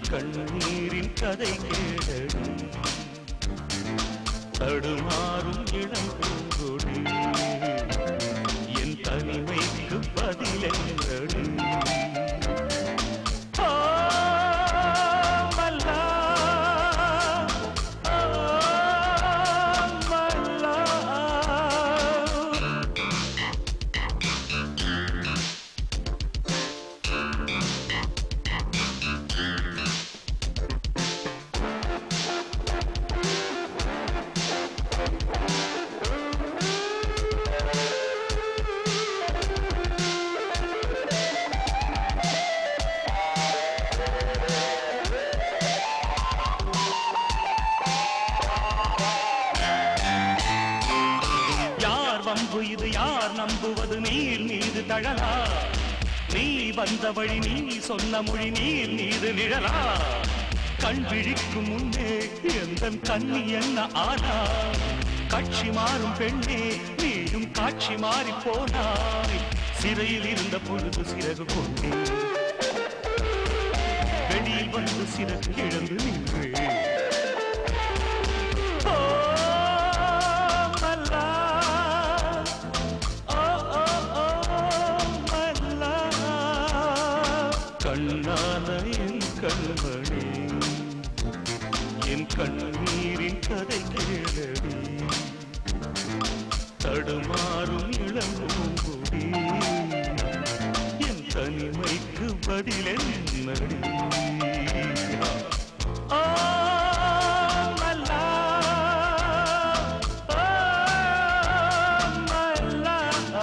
கண்ணீரின் கதை கேளடி தடுமாறும் இளம் பூங்கொடி என் தனிமைக்கு பதிலெங்கடி ஆ, மல்லா, ஆ, மல்லா. யார் வம்பு இது யார் நம்புவது நீர் மீது தழலா நீ வந்த வழி நீ சொன்ன மொழி நீர் மீது நிழலா கண் விழிக்கும் முன்னே எந்த கண்ணி என்ன ஆனா காட்சி மாறும் பெண்ணே நீயும் காட்சி மாறி போனாய் சிறையில் இருந்த பொழுது சிறகு கொண்டே வெளியில் வந்து சிறகு இழந்து நின்றே ஓ மல்லா ஓ ஓ ஓ மல்லா கண்ணான என் கண்மணி என் கண்ணீரின் கதை கேளடி தடுமாறும் இளம் பூங்குடி என் தனிமைக்கு பதிலென்னடி ஆ மல்லா ஆ மல்லா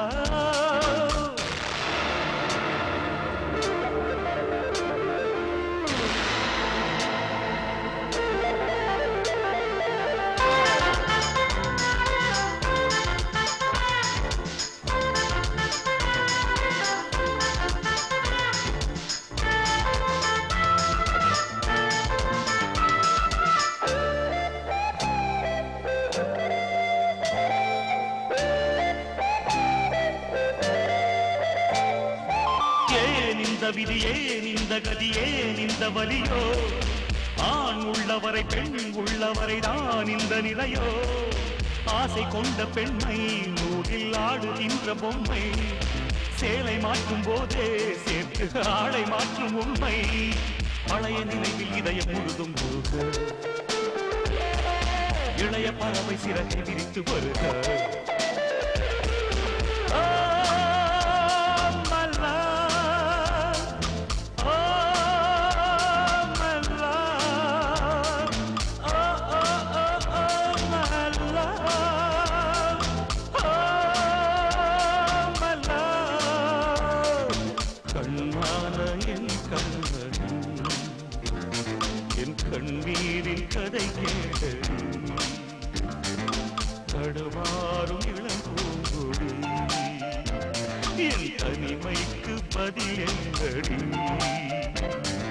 ஏன் இந்த விதி ஏன் இந்த கதி ஏன் இந்த வலியோ ஆண் உள்ளவரை பெண் உள்ளவரை தான் இந்த நிலையோ ஆசை கொண்ட பெண்மை நூலில் ஆடுகின்ற பொம்மை சேலை மாற்றும் போதே சேர்த்து ஆளை மாற்றும் உண்மை பழைய நினைவில் இதயம் முழுதும் முழுக இளைய பறவை சிறகை விரித்து வருக ஆ, மல்லா, ஆ, மல்லா, ஆ, ஆ, ஆ, ஆ, மல்லா, ஆ, மல்லா. கண்ணான என் கண்மணி என் கண்ணீரின் கதை கேளடி தடுமாறும் இளம் பூங்குடி என் தனிமைக்கு பதில் எங்கடி